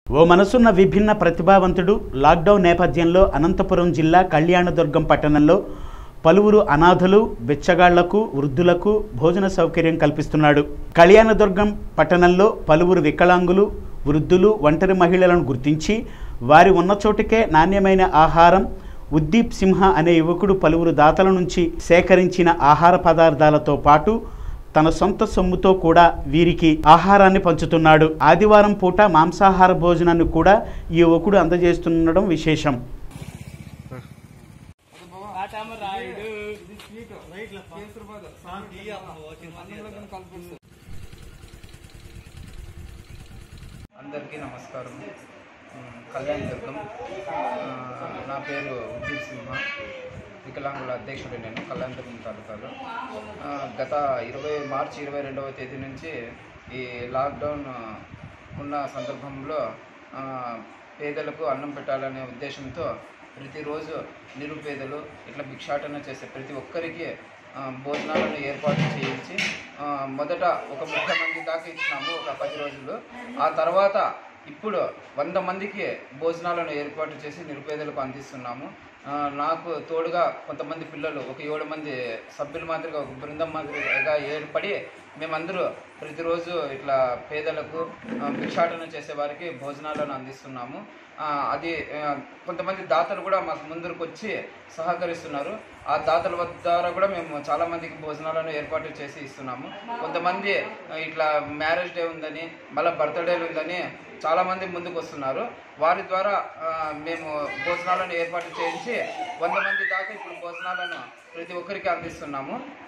ఓ మనసున్న విభిన్న ప్రతిభావంతుడు లాక్డౌన్ నేపథ్యంలో అనంతపురం జిల్లా కళ్యాణదుర్గం పట్టణంలో పలువురు అనాథలు బిచ్చగాళ్లకు వృద్ధులకు భోజన సౌకర్యం కల్పిస్తున్నాడు కళ్యాణదుర్గం పట్టణంలో పలువురు వికలాంగులు వృద్ధులు ఒంటరి మహిళలను గుర్తించి వారి ఉన్న చోటుకే నాణ్యమైన ఆహారం ఉద్దీప్ సింహ అనే యువకుడు పలువురు దాతల నుంచి సేకరించిన ఆహార పదార్థాలతో పాటు తన సొంత సొమ్ముతో కూడా వీరికి ఆహారాన్ని పంచుతున్నాడు ఆదివారం పూట మాంసాహార భోజనాన్ని కూడా ఈ యువకుడు అందజేస్తుండడం విశేషం అందరికీ నమస్కారం ఉమ్, కళ్యాణ్ దుర్గం ఆ, నా పేరు ఉద్దీప్ సింహ వికలాంగుల అధ్యక్షుడు నేను కళ్యాణ్ దుర్గం తాలూకాలో ఆ, గత ఇరవై మార్చి ఇరవై రెండవ తేదీ నుంచి ఈ లాక్డౌన్ ఉన్న సందర్భంలో ఆ, పేదలకు అన్నం పెట్టాలనే ఉద్దేశంతో ప్రతిరోజు నిరుపేదలు ఇట్లా భిక్షాటన చేసే ప్రతి ఒక్కరికి ఆ, భోజనాలను ఏర్పాటు చేయించి ఆ, మొదట ఒక ముప్పై మంది దాకా ఇచ్చినాము ఒక పది రోజులు ఆ తర్వాత ఇప్పుడు వంద మందికి భోజనాలను ఏర్పాటు చేసి నిరుపేదలకు అందిస్తున్నాము ఆ, నాకు తోడుగా కొంతమంది పిల్లలు ఒక ఏడు మంది సభ్యుల మాదిరిగా ఒక బృందం మాదిరిగా ఏర్పడి మేమందరూ ప్రతిరోజు ఇట్లా పేదలకు ఆ, భిక్షాటన చేసే వారికి భోజనాలను అందిస్తున్నాము ఆ, అది ఆ, కొంతమంది దాతలు కూడా మాకు ముందరకు వచ్చి సహకరిస్తున్నారు ఆ దాతల వద్ద ద్వారా కూడా మేము చాలా మందికి భోజనాలను ఏర్పాటు చేసి ఇస్తున్నాము కొంతమంది ఆ, ఇట్లా మ్యారేజ్ డే ఉందని మళ్ళీ బర్త్డేలు ఉందని చాలా మంది ముందుకు వస్తున్నారు వారి ద్వారా ఆ, మేము భోజనాలను ఏర్పాటు చేయించి వంద మంది దాకా ఇప్పుడు భోజనాలను ప్రతి ఒక్కరికి అందిస్తున్నాము